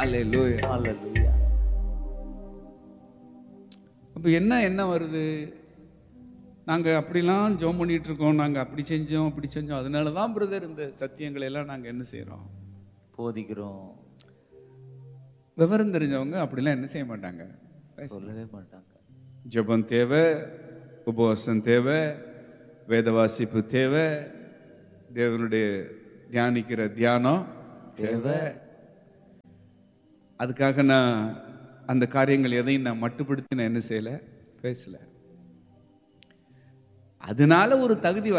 அல்லேலூயா ஹalleluya அப்போ என்ன என்ன வருது நாங்கள் அப்படிலாம் ஜோம் பண்ணிட்டு இருக்கோம் நாங்கள் அப்படி செஞ்சோம் அப்படி செஞ்சோம் அதனால தான் பிரதர் இந்த சத்தியங்களை எல்லாம் நாங்கள் என்ன செய்கிறோம் போதிக்கிறோம் விவரம் தெரிஞ்சவங்க அப்படிலாம் என்ன செய்ய மாட்டாங்க சொல்லவே மாட்டாங்க ஜெபம் தேவை உபவாசம் தேவை வேத வாசிப்பு தேவை தேவனுடைய தியானிக்கிற தியானம் தேவை அதுக்காக நான் அந்த காரியங்கள் எதையும் நான் மட்டுப்படுத்தி நான் என்ன செய்யல பேசல அதனால ஒரு தகுதி